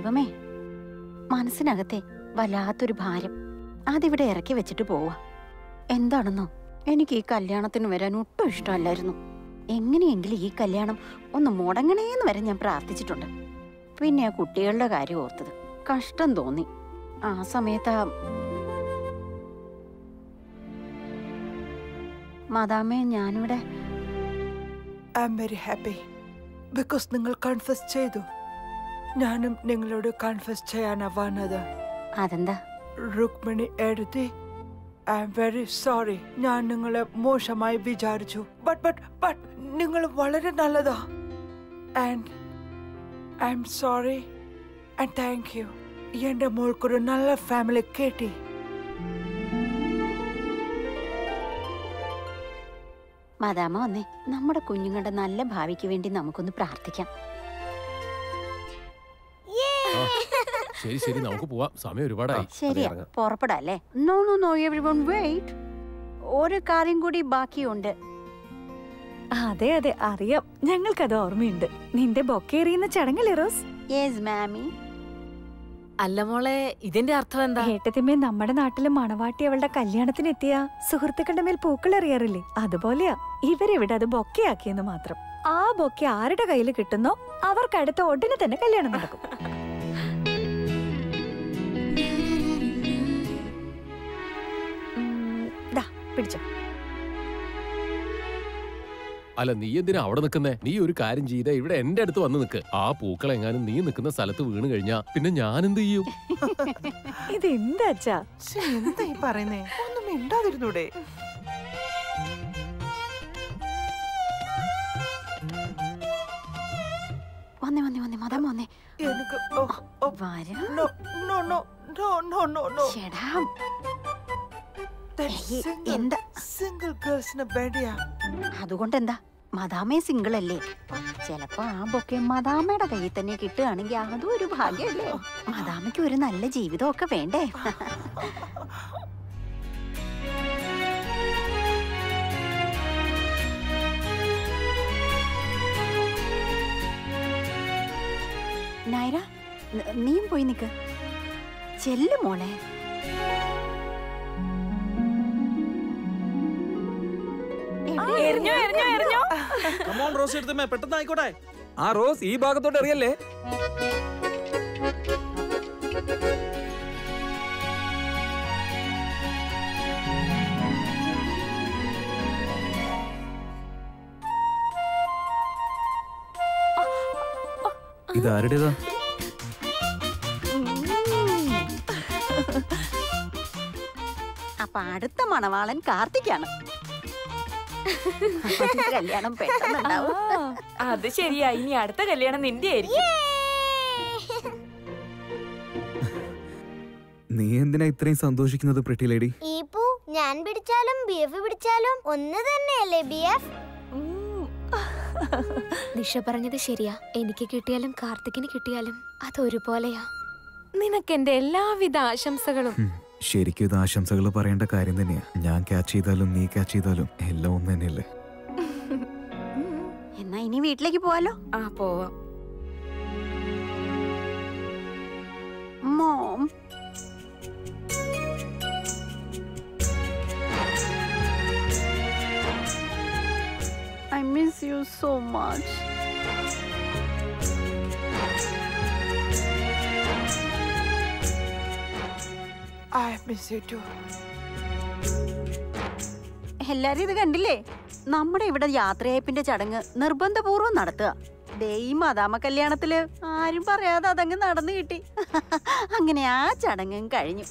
ദൈവമേ മനസ്സിനകത്തെ വല്ലാത്തൊരു ഭാരം അതിവിടെ ഇറക്കി വെച്ചിട്ട് പോവാ എന്താണെന്നോ എനിക്ക് ഈ കല്യാണത്തിന് വരാൻ ഒട്ടും ഇഷ്ടമല്ലായിരുന്നു എങ്ങനെയെങ്കിലും ഈ കല്യാണം ഒന്ന് മുടങ്ങണേന്ന് വരെ ഞാൻ പ്രാർത്ഥിച്ചിട്ടുണ്ട് പിന്നെ ആ കുട്ടികളുടെ കാര്യം ഓർത്തത് കഷ്ടം തോന്നി ആ സമയത്ത് ആ മാതാമേ ഞാനിവിടെ I'm very happy because നിങ്ങൾ കൺഫസ് ചെയ്തു ഞാനും നിങ്ങളോട് കൺഫസ് ചെയ്യാനാ വന്നത് അതെന്താ രുക്മിണി എഴുതി ഐ എം വെരി സോറി ഞാൻ നിങ്ങളെ മോശമായി വിചാരിച്ചു ബട്ട് ബട്ട് ബട്ട് നിങ്ങൾ വളരെ നല്ലതാ and I'm sorry and thank you എന്റെ മോൾക്കൊരു നല്ല ഫാമിലി കേട്ടി മാതാമ വന്നേ നമ്മുടെ കുഞ്ഞുങ്ങളുടെ നല്ല ഭാവിക്ക് വേണ്ടി നമുക്കൊന്ന് പ്രാർത്ഥിക്കാം ശരി ശരി നമുക്ക് പോവാം സമയം ഒരുപാടായി ശരിയാ ഇറങ്ങാം. പുറപ്പെടാം അല്ലേ no no no everyone wait ഒരു കാര്യം കൂടി ബാക്കിയുണ്ട് അതെ അതെ അറിയാം ഞങ്ങൾക്കത് ഓർമ്മയുണ്ട് നിന്റെ ബൊക്കെ എറിയുന്ന ചടങ്ങല്ലേ റോസ് യെസ് മാമി അല്ല മോളെ ഇതിന്റെ അർത്ഥം എന്താ ഏട്ടത്തിമ്മേ നമ്മുടെ നാട്ടില് മണവാട്ടി അവളുടെ കല്യാണത്തിന് എത്തിയ സുഹൃത്തുക്കളുടെ മേൽ പൂക്കൾ എറിയാറില്ലേ അതുപോലെയാ ഇവരിവിടെ അത് ബൊക്കെയാക്കിയെന്ന് മാത്രം ആ ബൊക്കെ ആരുടെ കയ്യിൽ കിട്ടുന്നോ അവർക്ക് അടുത്ത ഉടനെ തന്നെ കല്യാണം നടക്കും ഉം, ദാ, പിടിച്ചോ അല്ല നീ എന്തിനാ അവിടെ നിൽക്കുന്നേ നീ ഒരു കാര്യം ചെയ്ത ഇവിടെ എന്റെ അടുത്ത് വന്ന് നിൽക്ക് ആ പൂക്കൾ എങ്ങാനും നീ നിൽക്കുന്ന സ്ഥലത്ത് വീണ് കഴിഞ്ഞാ പിന്നെ ഞാൻ എന്ത് ചെയ്യും ഇത് എന്താ അച്ഛാ എന്താ ഈ പറയുന്നേ ഒന്നും മിണ്ടാതിരുന്നൂടെ വന്നേ വന്നേ വന്നേ മാതാമ വന്നേ എനിക്ക് ഓ, ഓ, വരാം no, no, no, no, no, no, no. ചേടാ That ഏയ്, single- എന്താ? single girls ന് വേണ്ടിയാ അതുകൊണ്ട് എന്താ മദാമേ സിംഗിൾ അല്ലേ ചിലപ്പോ ആ ബൊക്കെ മദാമയുടെ കയ്യിൽ തന്നെ കിട്ടുകയാണെങ്കിൽ അതും ഒരു ഭാഗ്യമല്ലേ മദാമയ്ക്ക് ഒരു നല്ല ജീവിതമൊക്കെ വേണ്ടേ നൈര ന- നീയും പോയി നിക്ക് ചെല്ലു മോളെ എറിഞ്ഞോ എറിഞ്ഞോ എറിഞ്ഞോ കമോൺ റോസ് എടുത്തമ്മേ പെട്ടെന്ന് ആയിക്കോട്ടെ ആ റോസ് ഈ ഭാഗത്തോട്ട് അറിയല്ലേ ഇത് ആരുടേതാ അപ്പൊ അടുത്ത മണവാളൻ കാർത്തിക്കാണ് അവന്റെ കല്യാണം പെട്ടെന്നുണ്ടാവും അത് ശരിയാ ഇനി അടുത്ത കല്യാണം നിന്റെ ആയിരിക്കും നീ എന്തിനാ ഇത്രയും സന്തോഷിക്കുന്നത് പ്രിട്ടി ലേഡി ഈ പൂ ഞാൻ പിടിച്ചാലും ബി എഫ് പിടിച്ചാലും ഒന്ന് തന്നെയല്ലേ ബി എഫ് നിഷ പറഞ്ഞത് ശരിയാ എനിക്ക് കിട്ടിയാലും കാർത്തിക്കിന് കിട്ടിയാലും അത് ഒരുപോലെയാ നിനക്ക് എന്റെ എല്ലാവിധ ആശംസകളും ശരിക്കും ഇത് ആശംസകൾ പറയേണ്ട കാര്യം തന്നെയാ ഞാൻ ക്യാച്ച് ചെയ്താലും നീ ക്യാച്ച് ചെയ്താലും എല്ലാം ഒന്ന് തന്നെയല്ലേ എന്നാ ഇനി വീട്ടിലേക്ക് പോവാലോ ആ പോവാം mom I miss you so much. I miss you too. എല്ലാരും ഇത് കണ്ടില്ലേ നമ്മുടെ ഇവിടെ യാത്രയയപ്പിന്റെ ചടങ്ങ് നിർബന്ധപൂർവ്വം നടത്തുക ദേ ഈ മദാമ കല്യാണത്തില് ആരും പറയാതെ അതങ്ങ് നടന്നു കിട്ടി അങ്ങനെ ആ ചടങ്ങും കഴിഞ്ഞു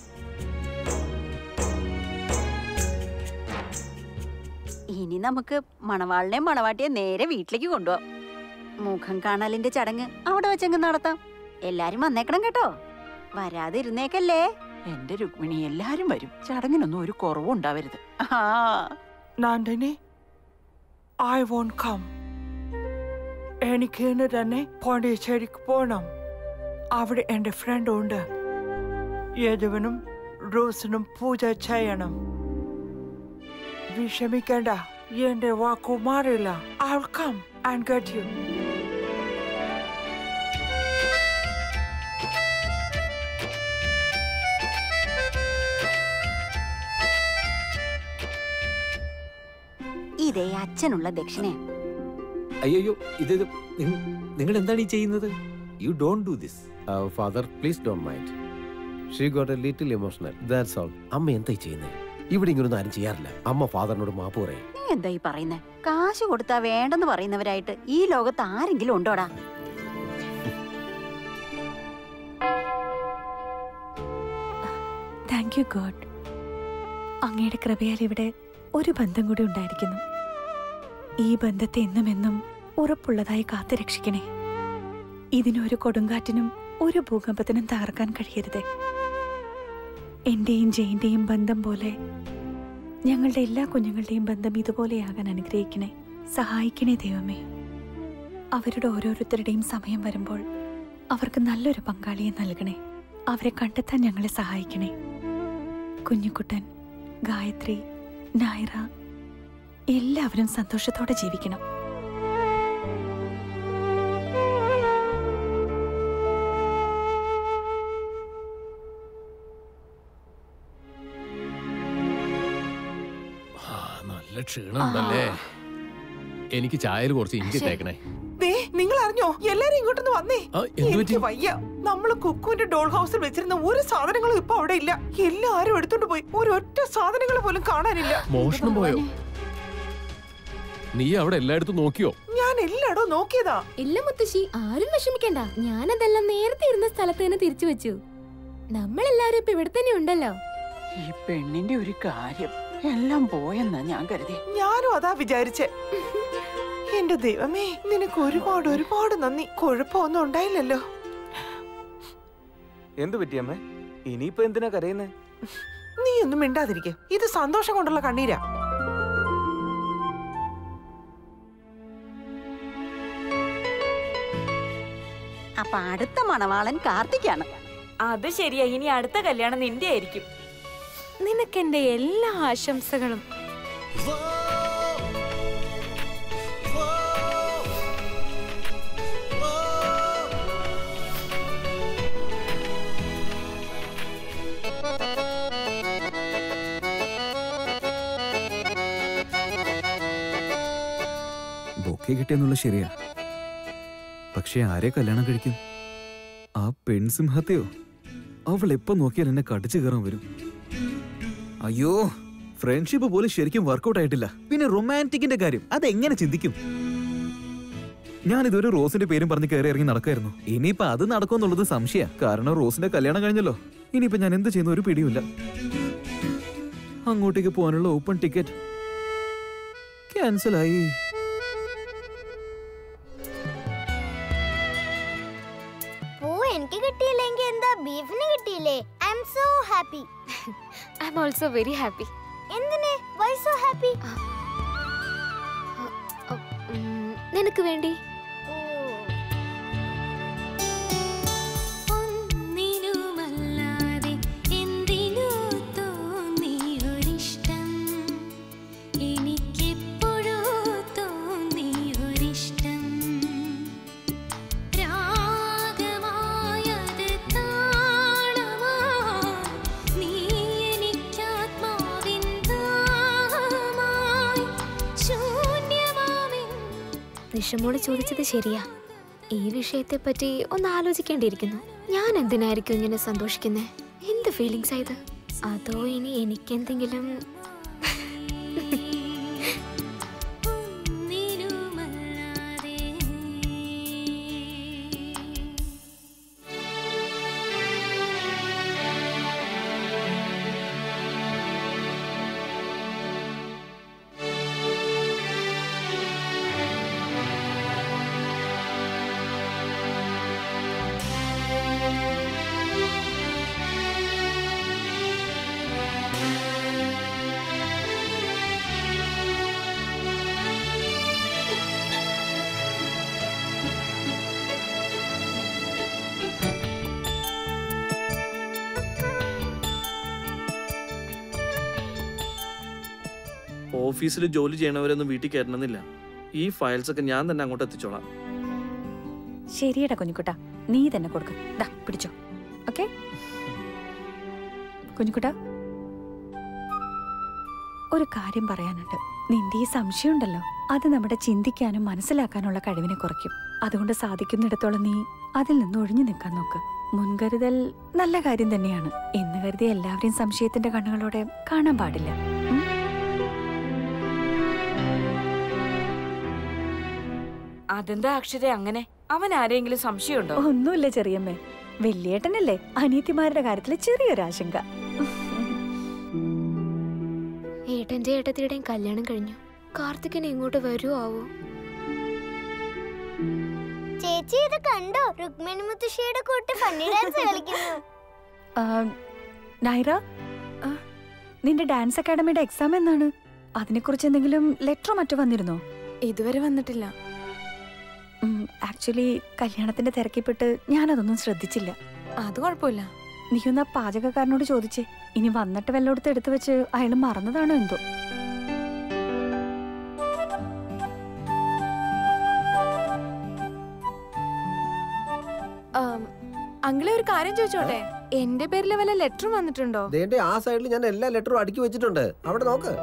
ഇനി നമുക്ക് മണവാളിനെ മണവാട്ടിയെ നേരെ വീട്ടിലേക്ക് കൊണ്ടുപോവാം മുഖം കാണലിന്റെ ചടങ്ങ് അവിടെ വെച്ചങ്ങ് നടത്താം എല്ലാരും വന്നേക്കണം കേട്ടോ വരാതിരുന്നേക്കല്ലേ എന്റെ രുക്മിണി എല്ലാരും വരും ചടങ്ങിനൊന്നും ഒരു കുറവും ഉണ്ടാവരുത് ആ Nandini, I won't come. എനിക്ക് ഇന്ന് തന്നെ പോണ്ടിച്ചേരിക്ക് പോകണം അവിടെ എൻ്റെ ഫ്രണ്ട് ഉണ്ട് യദുവിനും റോസിനും പൂജ ചെയ്യണം വിഷമിക്കണ്ട എന്റെ വാക്കു മാറില്ല I will come and get you ഇതേ അച്ഛനുള്ള ദക്ഷിണയാ അയ്യോ ഇത് ഇത് നിങ്ങ- നിങ്ങൾ എന്താണ് ഈ ചെയ്യുന്നത് you don't do this father please don't mind she got a little emotional that's all അമ്മ എന്തായി ചെയ്യുന്നത് ഇവിടെ ഇങ്ങനൊന്നും ആരും ചെയ്യാറില്ല അമ്മ ഫാദറിനോട് മാപ്പ് പറയും നീ എന്താ ഈ പറയുന്നേ കാശ് കൊടുത്താ വേണ്ടെന്ന് പറയുന്നവരായിട്ട് ഈ ലോകത്ത് ആരെങ്കിലും ഉണ്ടോടാ താങ്ക് യു ഗോഡ് അങ്ങയുടെ കൃപയാൽ ഇവിടെ ഒരു ബന്ധം കൂടി ഉണ്ടായിരിക്കുന്നു ഈ ബന്ധത്തെ എന്നും എന്നും ഉറപ്പുള്ളതായി കാത്തുരക്ഷിക്കണേ ഇതിനൊരു കൊടുങ്കാറ്റിനും ഒരു ഭൂകമ്പത്തിനും തകർക്കാൻ കഴിയരുതേ എന്റെയും ജയിന്റെയും ബന്ധം പോലെ ഞങ്ങളുടെ എല്ലാ കുഞ്ഞുങ്ങളുടെയും ബന്ധം ഇതുപോലെയാകാൻ അനുഗ്രഹിക്കണേ സഹായിക്കണേ ദൈവമേ അവരുടെ ഓരോരുത്തരുടെയും സമയം വരുമ്പോൾ അവർക്ക് നല്ലൊരു പങ്കാളിയെ നൽകണേ അവരെ കണ്ടെത്താൻ ഞങ്ങളെ സഹായിക്കണേ കുഞ്ഞുകുട്ടൻ ഗായത്രി നായറ എല്ലാവരും സന്തോഷത്തോടെ ജീവിക്കണം ആ, നല്ല ക്ഷീണമുണ്ടല്ലേ എനിക്ക് ചായയിൽ കുറച്ച് ഇഞ്ചി തേക്കണേ ദേ നിങ്ങൾ അറിഞ്ഞോ എല്ലാരും ഇങ്ങോട്ടൊന്ന് വന്നേ ആ, എന്ത് പറ്റി? എനിക്ക് വയ്യ നമ്മള് കുക്കുവിന്റെ ഡോൾ ഹൗസിൽ വെച്ചിരുന്ന ഒരു സാധനങ്ങളും ഇപ്പൊ അവിടെ ഇല്ല എല്ലാരും എടുത്തോണ്ട് പോയി ഒരൊറ്റ സാധനങ്ങൾ പോലും കാണാനില്ല മോഷണം പോയോ നീ അവിടെ എല്ലായിടത്തും നോക്കിയോ ഞാൻ എല്ലായിടവും നോക്കിയതാ ഇല്ല മുത്തശ്ശി ആരും വിഷമിക്കണ്ട ഞാനതെല്ലാം നേരത്തെ ഇരുന്ന സ്ഥലത്ത് തന്നെ തിരിച്ചു വെച്ചു നമ്മളെല്ലാരും ഇപ്പൊ ഇവിടെ തന്നെ ഉണ്ടല്ലോ ഈ പെണ്ണിന്റെ ഒരു കാര്യം എല്ലാം പോയെന്നാ ഞാൻ കരുതി ഞാനും അതാ വിചാരിച്ചേ എന്റെ ദൈവമേ നിനക്ക് ഒരുപാട് ഒരുപാട് നന്ദി കുഴപ്പമൊന്നും ഉണ്ടായില്ലല്ലോ എന്ത് പറ്റിയമ്മേ ഇനിയിപ്പോ എന്തിനാ കരയുന്നേ നീ ഒന്നും മിണ്ടാതിരിക്കെ ഇത് സന്തോഷം കൊണ്ടുള്ള കണ്ണീരാ അപ്പൊ അടുത്ത മണവാളൻ കാർത്തിക്കാണ് അത് ശരിയാ ഇനി അടുത്ത കല്യാണം നിന്റെ ആയിരിക്കും നിനക്കെന്റെ എല്ലാ ആശംസകളും ബൊക്കെ കിട്ടിയെന്നുള്ള ശരിയാ പക്ഷെ ആരെ കല്യാണം കഴിക്കും ആ പെൺസിംഹത്തെയോ അവൾ എപ്പോ നോക്കിയാൽ എന്നെ കടിച്ചു കയറാൻ വരും അയ്യോ ഫ്രണ്ട്ഷിപ്പ് പോലും ശരിക്കും വർക്കൗട്ട് ആയിട്ടില്ല പിന്നെ റൊമാൻറ്റിക്കിന്റെ കാര്യം അതെങ്ങനെ ചിന്തിക്കും ഞാൻ ഇതൊരു റോസിന്റെ പേരും പറഞ്ഞ് കയറി ഇറങ്ങി നടക്കായിരുന്നു ഇനിയിപ്പോ അത് നടക്കുമെന്നുള്ളത് സംശയ കാരണം റോസിന്റെ കല്യാണം കഴിഞ്ഞല്ലോ ഇനിയിപ്പോ ഞാൻ എന്ത് ചെയ്യുന്ന ഒരു പിടിയുമില്ല അങ്ങോട്ടേക്ക് പോകാനുള്ള ഓപ്പൺ ടിക്കറ്റ് ക്യാൻസൽ ആയി പൂ എനിക്ക് കിട്ടിയില്ലെങ്കിൽ എന്താ ബീഫിന് കിട്ടിയില്ലേ I'm so happy I'm also very happy എന്തിന് വൈ സോ ഹാപ്പി നിനക്ക് വേണ്ടി ഒന്നിനുമല്ലാതെ എന്തിനു തോന്നിയൊരിഷ്ടം എനിക്കെപ്പോഴോ തോന്നിയൊരിഷ്ടം രാഗമായത് താളമായി നീ എനിക്കാത്മാവിൻ ദാഹമായി ശൂന്യമാവിൻ നിഷമോള് ചോദിച്ചത് ശരിയാ ഈ വിഷയത്തെ പറ്റി ഒന്ന് ആലോചിക്കേണ്ടിയിരിക്കുന്നു ഞാൻ എന്തിനായിരിക്കും ഇങ്ങനെ സന്തോഷിക്കുന്നേ എന്ത് ഫീലിങ്സ് ആയത് അതോ ഇനി എനിക്കെന്തെങ്കിലും ഓഫീസിൽ ജോലി ചെയ്യണവരൊന്നും വീട്ടിൽ കയറണമെന്നില്ല ഈ ഫയൽസ് ഒക്കെ ഞാൻ തന്നെ അങ്ങോട്ട് എത്തിച്ചോളാം ശരിയടാ കുഞ്ഞുകുട്ട നീ തന്നെ കൊടുക്ക ദാ പിടിച്ചോ ഓക്കെ കുഞ്ഞുകുട്ട ഒരു കാര്യം പറയാനുണ്ട് നിന്റെ ഈ സംശയമുണ്ടല്ലോ അത് നമ്മുടെ ചിന്തിക്കാനും മനസ്സിലാക്കാനുള്ള കഴിവിനെ കുറയ്ക്കും അതുകൊണ്ട് സാധിക്കുന്നിടത്തോളം നീ അതിൽ നിന്ന് ഒഴിഞ്ഞു നിൽക്കാൻ നോക്ക് മുൻകരുതൽ നല്ല കാര്യം തന്നെയാണ് എന്ന് കരുതി എല്ലാവരെയും സംശയത്തിന്റെ കണ്ണുകളോടെ കാണാൻ പാടില്ല ഉം? അതെന്താ അക്ഷര അങ്ങനെ അവൻ ആരെങ്കിലും സംശയമുണ്ടോ ഒന്നുമില്ല ചെറിയമ്മേ വലിയേട്ടനല്ലേ അനിയത്തിമാരുടെ കാര്യത്തിൽ ചെറിയൊരു ആശങ്ക ഏട്ടന്റെ ഏട്ടത്തിയുടെയും കല്യാണം കഴിഞ്ഞു കാർത്തികനെ ഇങ്ങോട്ട് വരുമോ ആവോ ചേച്ചി ഇത് കണ്ടോ രുക്മിണി മുത്തശ്ശിയുടെ കൂട്ട് ഫണ്ണി ഡാൻസ് കളിക്കുന്നു ആ, നൈറ ആ, നിന്റെ ഡാൻസ് അക്കാഡമിയുടെ എക്സാം എന്നാണ് അതിനെക്കുറിച്ച് എന്തെങ്കിലും ലെറ്ററോ മറ്റോ വന്നിരുന്നോ ഇതുവരെ വന്നിട്ടില്ല ആക്ച്വലി കല്യാണത്തിന്റെ തിരക്കിപ്പെട്ട് ഞാനതൊന്നും ശ്രദ്ധിച്ചില്ല അത് കുഴപ്പമില്ല നീയൊന്ന് ആ പാചകക്കാരനോട് ചോദിച്ചേ ഇനി വന്നിട്ട് വല്ലോടത്ത് എടുത്തു വെച്ച് അയാൾ മറന്നതാണോ എന്തോ അങ്കിളെ ഒരു കാര്യം ചോദിച്ചോട്ടെ എന്റെ പേരിൽ വല്ല ലെറ്റർ വന്നിട്ടുണ്ടോ ദേണ്ടെ ആ സൈഡിൽ ഞാൻ എല്ലാ ലെറ്ററും അടുക്കി വെച്ചിട്ടുണ്ട് അവിടെ നോക്ക്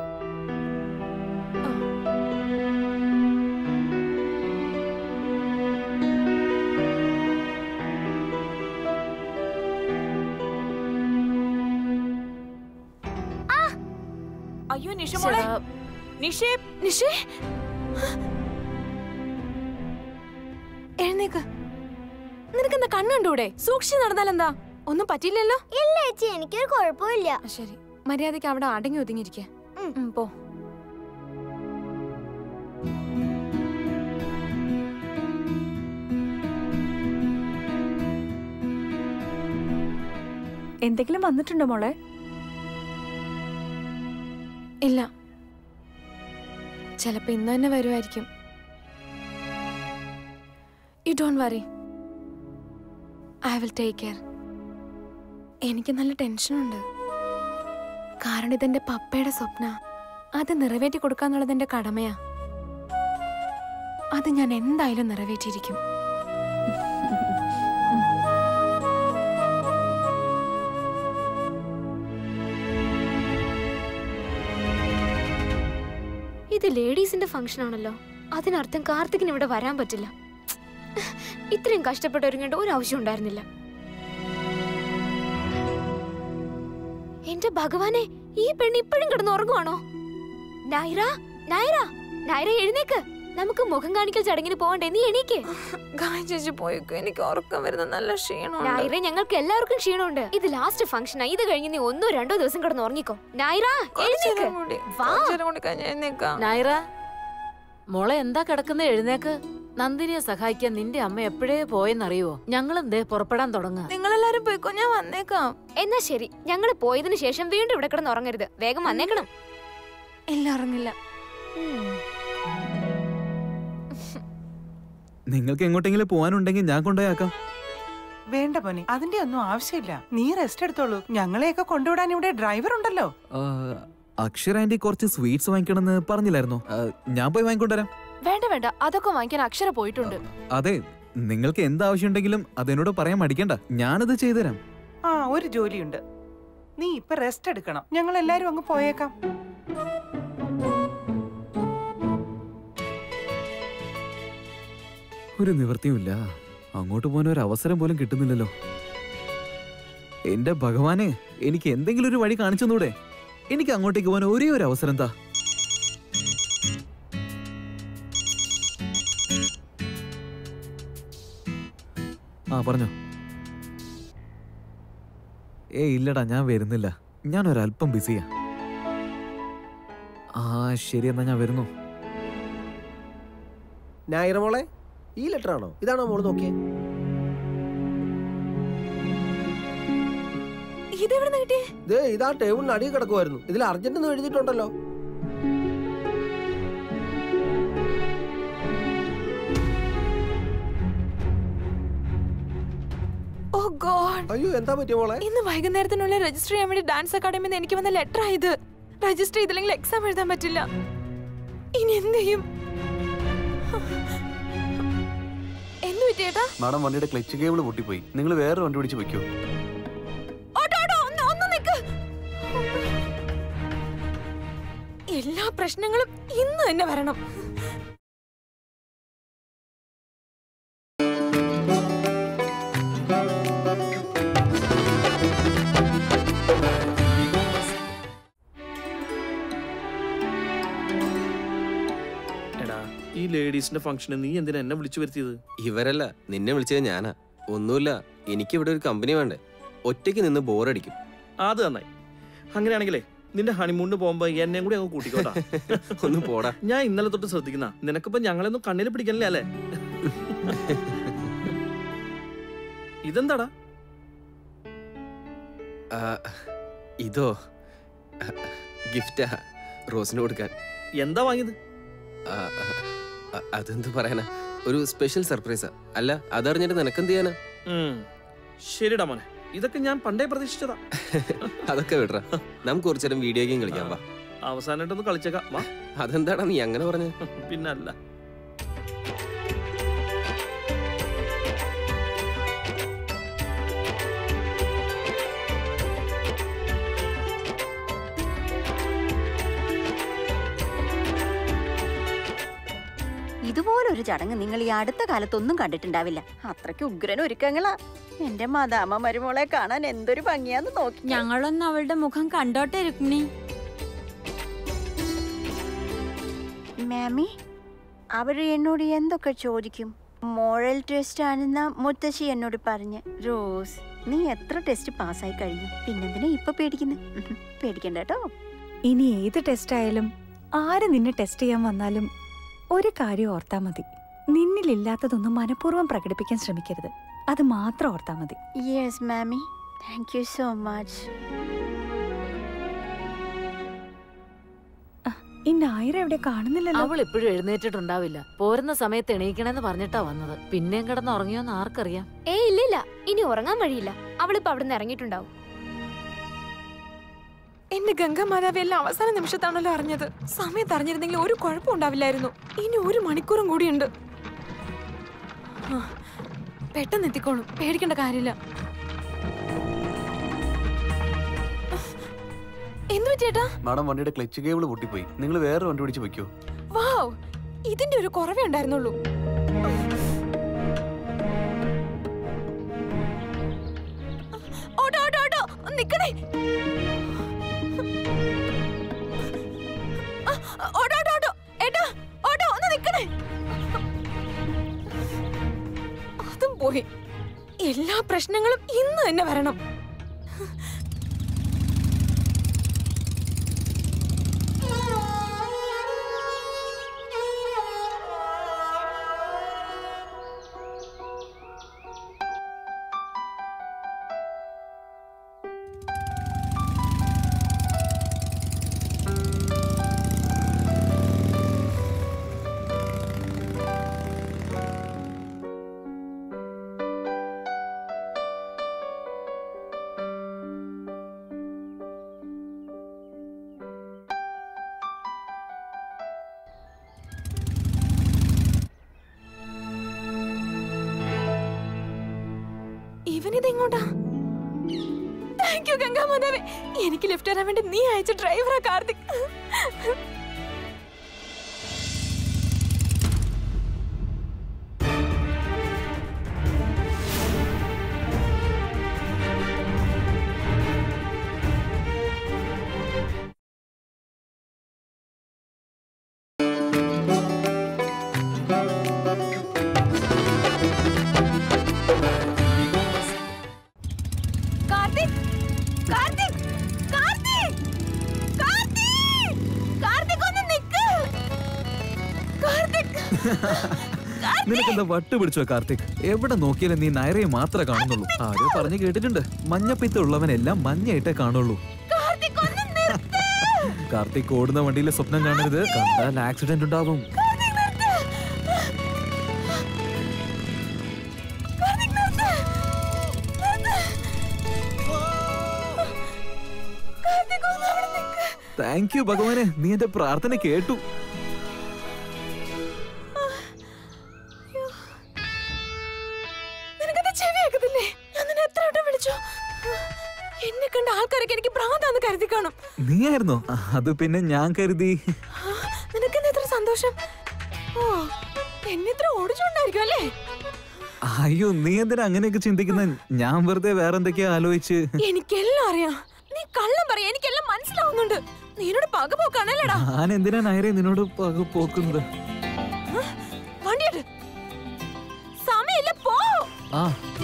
അയ്യോ നിഷ മോളെ നിഷേ നിഷേ എഴുന്നേക്ക് നിനക്കെന്താ കണ്ണുണ്ടൂടെ സൂക്ഷിച്ച് നടന്നാലെന്താ ഒന്നും പറ്റില്ലല്ലോ ഇല്ല ചേച്ചി എനിക്കൊരു കുഴപ്പമില്ല ശരി മര്യാദയ്ക്ക് അവിടെ അടങ്ങി ഒതുങ്ങിയിരിക്കെ പോ എന്തെങ്കിലും വന്നിട്ടുണ്ടോ മോളെ ഇല്ല ചിലപ്പോ ഇന്ന് തന്നെ വരുമായിരിക്കും you don't worry I will take care എനിക്ക് നല്ല ടെൻഷനുണ്ട് കാരണം ഇതെന്റെ പപ്പയുടെ സ്വപ്ന അത് നിറവേറ്റി കൊടുക്കാന്നുള്ളത് എന്റെ കടമയാ അത് ഞാൻ എന്തായാലും നിറവേറ്റിയിരിക്കും ഇത് ലേഡീസിന്റെ ഫംഗ്ഷൻ ആണല്ലോ അതിനർത്ഥം കാർത്തികിന് ഇവിടെ വരാൻ പറ്റില്ല ഇത്രയും കഷ്ടപ്പെട്ട് ഒരുങ്ങേണ്ട ഒരു ആവശ്യം ഉണ്ടായിരുന്നില്ല എന്റെ ഭഗവാനെ ഈ പെണ്ണ് ഇപ്പോഴും കിടന്ന് ഉറങ്ങുവാണോ നൈറ നൈറ നൈറ എഴുന്നേക്ക് നമുക്ക് മുഖം കാണിക്കൽ ചടങ്ങിന് പോകണ്ടേ നീ എണീക്ക് ഗായ ചേച്ചി പോയിക്കോ എനിക്ക് ഉറക്കം വരുന്ന നല്ല ക്ഷീണമുണ്ട് നൈറ ഞങ്ങൾക്ക് എല്ലാവർക്കും ക്ഷീണമുണ്ട് ഇത് ലാസ്റ്റ് ഫംഗ്ഷനാ ഇത് കഴിഞ്ഞ് നീ ഒന്നോ രണ്ടോ ദിവസം കിടന്ന് ഉറങ്ങിക്കോ നൈറ എഴുന്നേക്ക് വാ നൈറ മോളെ എന്താ കിടക്കുന്ന എഴുന്നേക്ക് നന്ദിനിയെ സഹായിക്കാൻ നിന്റെ അമ്മ എപ്പോഴേ പോയെന്നറിയുവോ ഞങ്ങളും ദേ പുറപ്പെടാൻ തുടങ്ങുക നിങ്ങളെല്ലാരും പോയിക്കോ ഞാൻ വന്നേക്കാം എന്നാ ശരി ഞങ്ങൾ പോയതിനു ശേഷം വീണ്ടും ഇവിടെ കിടന്ന് ഉറങ്ങരുത് വേഗം വന്നേക്കണം ഇല്ല ഉറങ്ങില്ല നിങ്ങൾക്ക് എങ്ങോട്ടെങ്കിലും പോകാനുണ്ടെങ്കിൽ ഞാൻ കൊണ്ടുപോയാക്കാം വേണ്ട മോനെ അതിന്റെ ഒന്നും ആവശ്യമില്ല നീ റെസ്റ്റ് എടുത്തോളൂ ഞങ്ങളെയൊക്കെ കൊണ്ടുവിടാൻ ഇവിടെ ഡ്രൈവർ ഉണ്ടല്ലോ ആ, അക്ഷര ആന്റി കുറച്ച് സ്വീറ്റ്സ് വാങ്ങിക്കണമെന്ന് പറഞ്ഞില്ലായിരുന്നോ ആ, ഞാൻ പോയി വാങ്ങിക്കൊണ്ടുവരാം വേണ്ട വേണ്ട അതൊക്കെ വാങ്ങിക്കാൻ അക്ഷര പോയിട്ടുണ്ട് അതെ നിങ്ങൾക്ക് എന്താവശ്യമുണ്ടെങ്കിലും അതെന്നോട് പറയാൻ മടിക്കണ്ട ഞാനത് ചെയ്തുതരാം ആ ഒരു ജോലിയുണ്ട് നീ ഇപ്പൊ റെസ്റ്റ് എടുക്കണം ഞങ്ങൾ എല്ലാരും അങ്ങ് പോയേക്കാം ഒരു നിവൃത്തിയുമില്ല അങ്ങോട്ട് പോകാൻ ഒരു അവസരം പോലും കിട്ടുന്നില്ലല്ലോ എന്റെ ഭഗവാനെ എനിക്ക് എന്തെങ്കിലും ഒരു വഴി കാണിച്ചു തന്നൂടെ എനിക്ക് അങ്ങോട്ടേക്ക് പോകാൻ ഒരേ ഒരു അവസരം എന്താ ആ പറഞ്ഞോ ഏ ഇല്ലടാ ഞാൻ വരുന്നില്ല ഞാൻ ഒരല്പം ബിസിയാ ആ ശരി എന്നാ ഞാൻ വരുന്നു നായര മോളെ ഈ ലെറ്റർ ആണോ ഇതാണോ മോള് നോക്കിയേ ഇതെവിടെ കിട്ടിയേ ദേ ഇതാ ടേബിളിന് അടിയിൽ കിടക്കുമായിരുന്നു ഇതിൽ അർജന്റ് എന്ന് എഴുതിയിട്ടുണ്ടല്ലോ ഓ ഗോഡ് അയ്യോ എന്താ പറ്റിയ മോളെ ഇന്ന് വൈകുന്നേരത്തിനുള്ളിൽ രജിസ്റ്റർ ചെയ്യാൻ വേണ്ടി ഡാൻസ് അക്കാഡമിയിൽ നിന്ന് എനിക്ക് വന്ന ലെറ്റർ ആയത് രജിസ്റ്റർ ചെയ്തില്ലെങ്കിൽ എക്സാം എഴുതാൻ പറ്റില്ല ഇനി എന്ത് ചെയ്യും എന്ത് പറ്റിയേട്ടാ മാഡം വണ്ടിയുടെ ക്ലച്ച് കേബിൾ പൊട്ടിപ്പോയി നിങ്ങൾ വേറെ വണ്ടി പിടിച്ച് വെക്കോ ഓട്ടോ ഓട്ടോ ഒന്ന് ഒന്ന് നിക്ക് എല്ലാ പ്രശ്നം പ്രശ്നങ്ങളും ഇന്ന് തന്നെ വരണം എടാ ഈ ലേഡീസിന്റെ ഫംഗ്ഷന് നീ എന്തിനാ എന്നെ വിളിച്ചു വരുത്തിയത് ഇവരല്ല നിന്നെ വിളിച്ചത് ഞാനാ ഒന്നുമില്ല എനിക്കിവിടെ ഒരു കമ്പനി വേണ്ടേ ഒറ്റയ്ക്ക് നിന്ന് ബോറടിക്കും അത് നന്നായി അങ്ങനെയാണെങ്കിലേ നിന്റെ ഹണിമൂണിന് പോകുമ്പോ എന്നെയും കൂടി അങ്ങ് കൂട്ടിക്കോട്ടാ ഒന്ന് പോടാ ഞാൻ ഇന്നലെ തൊട്ട് ശ്രദ്ധിക്കുന്ന നിനക്കിപ്പോ ഞങ്ങളൊന്നും കണ്ണിൽ പിടിക്കണില്ല അല്ലേ ഇതെന്താടാ ആ, ഇതോ ഗിഫ്റ്റാ റോസിന് കൊടുക്കാൻ എന്താ വാങ്ങിയത് ആ, ആ, അതെന്ത് പറയാനാ ഒരു സ്പെഷ്യൽ സർപ്രൈസാ അല്ല അതറിഞ്ഞിട്ട് നിനക്കെന്ത് ചെയ്യാനാ ഉം. ശരിടാ മോനെ ഇതൊക്കെ ഞാൻ പണ്ടേ പ്രതീക്ഷിച്ചതാ അതൊക്കെ വിടറ നമുക്ക് കുറച്ചേരം വീഡിയോ ഗെയിം കളിക്കാം വാ അവസാനമായിട്ടൊന്ന് കളിച്ചേക്കാം വാ അതെന്താടാ നീ അങ്ങനെ പറഞ്ഞു പിന്നല്ല ഇതുപോലൊരു ചടങ്ങ് നിങ്ങൾ ഈ അടുത്ത കാലത്തൊന്നും കണ്ടിട്ടുണ്ടാവില്ല അത്രയ്ക്ക് ഉഗ്രൻ ഒരുക്കങ്ങളാ എന്റെ മദാമ മരുമോളെ കാണാൻ എന്തൊരു ഭംഗിയാന്ന് നോക്കി ഞങ്ങളൊന്ന് അവളുടെ മുഖം കണ്ടോട്ടെ രുക്മിണി മാമി അവര് എന്നോട് എന്തൊക്കെ ചോദിക്കും മോറൽ ടെസ്റ്റ് ആണെന്ന മുത്തശ്ശി എന്നോട് പറഞ്ഞ് റോസ് നീ എത്ര ടെസ്റ്റ് പാസ്സായി കഴിഞ്ഞു പിന്നെന്തിനാ ഇപ്പൊ പേടിക്കുന്നത് പേടിക്കണ്ട കേട്ടോ ഇനി ഏത് ടെസ്റ്റ് ആയാലും ആര് നിന്നെ ടെസ്റ്റ് ചെയ്യാൻ വന്നാലും ഒരു കാര്യം ഓർത്താ മതി നിന്നിലില്ലാത്തതൊന്നും മനഃപൂർവ്വം പ്രകടിപ്പിക്കാൻ ശ്രമിക്കരുത് അത് മാത്രം ഓർത്താ മതി യെസ് മാമി താങ്ക് യു സോ മച്ച് ഈ നായർ എവിടെ കാണുന്നില്ലല്ലോ അവൾ ഇപ്പോഴും എഴുന്നേറ്റിട്ടുണ്ടാവില്ല പോരുന്ന സമയത്ത് എണീക്കണമെന്ന് പറഞ്ഞിട്ടാ വന്നത് പിന്നെയും കിടന്ന് ഉറങ്ങിയോന്ന് ആർക്കറിയാം ഏ ഇല്ലില്ല ഇനി ഉറങ്ങാൻ വഴിയില്ല അവളിപ്പോ അവിടുന്ന് ഇറങ്ങിയിട്ടുണ്ടാവും എന്റെ ഗംഗാമാതാവ് എല്ലാം അവസാന നിമിഷത്താണല്ലോ അറിഞ്ഞത് സമയത്ത് അറിഞ്ഞിരുന്നെങ്കിൽ ഒരു കുഴപ്പം ഉണ്ടാവില്ലായിരുന്നു ഇനി ഒരു മണിക്കൂറും കൂടിയുണ്ട് ആ, പെട്ടെന്ന് എത്തിക്കോളും പേടിക്കേണ്ട കാര്യമില്ല എന്തു ചേട്ടാ മാഡം വണ്ടിയുടെ ക്ലച്ച് കേബിൾ പൊട്ടിപ്പോയി നിങ്ങൾ വേറെ വണ്ടി പിടിച്ച് വെക്കോ വാവ് ഇതിന്റെ ഒരു കുറവേ ഉണ്ടായിരുന്നുള്ളൂ ഓട്ടോ ഓട്ടോ ഓട്ടോ ഒന്ന് നിക്കണേ ആ, ഓട്ടോ ഓട്ടോ ഓട്ടോ ഏട്ടാ ഓട്ടോ ഒന്ന് നിക്കണേ അതും പോയി എല്ലാ പ്രശ്നങ്ങളും ഇന്ന് തന്നെ വരണം ഇവനിതെങ്ങോട്ടാ താങ്ക് യു ഗംഗാമാതാവേ എനിക്ക് ലിഫ്റ്റ് തരാൻ വേണ്ടി നീ അയച്ച ഡ്രൈവറാ കാർത്തിക് കാർത്തിക് കാർത്തിക് കാർത്തിക് കാർത്തിക് കാർത്തിക് ഒന്ന് നിക്ക് കാർത്തിക് നിനക്കെന്താ വട്ട് പിടിച്ചോ കാർത്തിക് എവിടെ നോക്കിയാലും നീ നയറയെ മാത്രമേ കാണുന്നുള്ളൂ ആരോ പറഞ്ഞു കേട്ടിട്ടുണ്ട് മഞ്ഞപ്പിത്ത ഉള്ളവനെല്ലാം മഞ്ഞയായിട്ടേ കാണുള്ളൂ കാർത്തിക് ഒന്ന് നിർത്ത് കാർത്തിക് ഓടുന്ന വണ്ടിയിലെ സ്വപ്നം കാണരുത് കണ്ടാൽ ആക്സിഡന്റ് ഉണ്ടാവും കാർത്തിക് നിർത്ത് കാർത്തിക് നിർത്ത് നിർത്ത് കാർത്തിക് ഒന്ന് അവിടെ നിക്ക് താങ്ക് യു ഭഗവാനെ നീ എന്റെ പ്രാർത്ഥന കേട്ടു നിനക്കെന്താ ചെവി കേൾക്കത്തില്ലേ ഞാൻ നിന്നെ എത്ര വട്ടം വിളിച്ചു എന്നെ കണ്ട ആൾക്കാരൊക്കെ എനിക്ക് ഭ്രാന്താന്ന് കരുതി കാണും നീയായിരുന്നോ അത് പിന്നെ ഞാൻ കരുതി ആ, സന്തോഷം ഓ എന്നെ ഇത്ര ഓടിച്ചോണ്ടായിരിക്കും അല്ലേ അയ്യോ നീ എന്തിനാ അങ്ങനെയൊക്കെ ചിന്തിക്കുന്നത് ഞാൻ വെറുതെ വേറെ എന്തൊക്കെയാ ആലോചിച്ച് എനിക്കെല്ലാം അറിയാം നീ കള്ളം പറയാ എനിക്കെല്ലാം മനസ്സിലാവുന്നുണ്ട് നീനോട് പക പോക്കാണല്ലേടാ ഞാൻ എന്തിനാ നയരെ നിന്നോട് പക പോക്കുന്നത് വണ്ടിയിട്ട് സമയമില്ല പോ ആ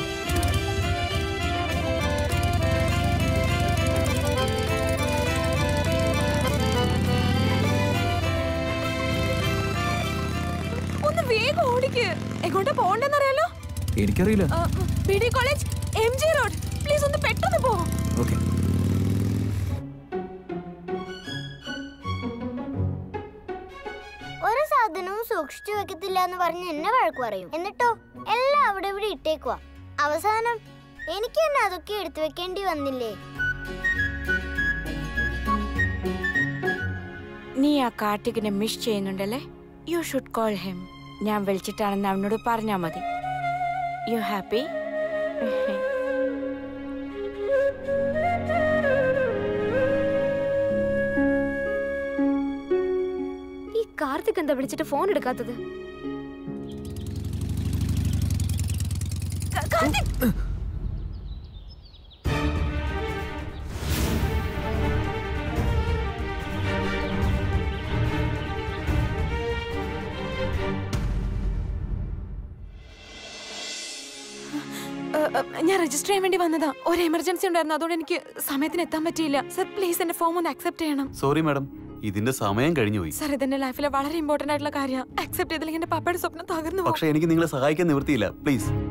ഒന്ന് വേഗം ഓടിക്ക് എങ്ങോട്ടാ പോണ്ടെന്നറിയാലോ എനിക്കറിയില്ല B D college M G road please ഒന്ന് പെട്ടെന്ന് പോ ഓക്കെ ഒരു സാധനവും സൂക്ഷിച്ചു വെക്കത്തില്ല എന്ന് പറഞ്ഞ് എന്നെ വഴക്ക് പറയും എന്നിട്ടോ എല്ലാം അവിടെ ഇവിടെ ഇട്ടേക്കുവാ അവസാനം എനിക്ക് തന്നെ അതൊക്കെ എടുത്തു വെക്കേണ്ടി വന്നില്ലേ നീ ആ കാർത്തികിനെ മിസ് ചെയ്യുന്നുണ്ടല്ലേ യു ഷുഡ് കോൾ ഹിം ഞാൻ വിളിച്ചിട്ടാണെന്ന് അവനോട് പറഞ്ഞാൽ മതി യു ഹാപ്പി ഈ കാർത്തിക് എന്താ വിളിച്ചിട്ട് ഫോൺ എടുക്കാത്തത് ഏ, ഏ, ഞാൻ രജിസ്റ്റർ ചെയ്യാൻ വേണ്ടി വന്നതാ ഒരു എമർജൻസി ഉണ്ടായിരുന്നു അതുകൊണ്ട് എനിക്ക് സമയത്തിന് എത്താൻ പറ്റിയില്ല സർ പ്ലീസ് എന്റെ ഫോം ഒന്ന് അക്സെപ്റ്റ് ചെയ്യണം സോറി മാഡം ഇതിന്റെ സമയം കഴിഞ്ഞു പോയി സർ ഇതെന്റെ ലൈഫിലെ വളരെ ഇമ്പോർട്ടന്റ് ആയിട്ടുള്ള കാര്യമാണ് അക്സെപ്റ്റ് ചെയ്തില്ലെങ്കിൽ എന്റെ പപ്പയുടെ സ്വപ്നം തകർന്നു പോകും പക്ഷെ എനിക്ക് നിങ്ങളെ സഹായിക്കാൻ നിവൃത്തിയില്ല പ്ലീസ്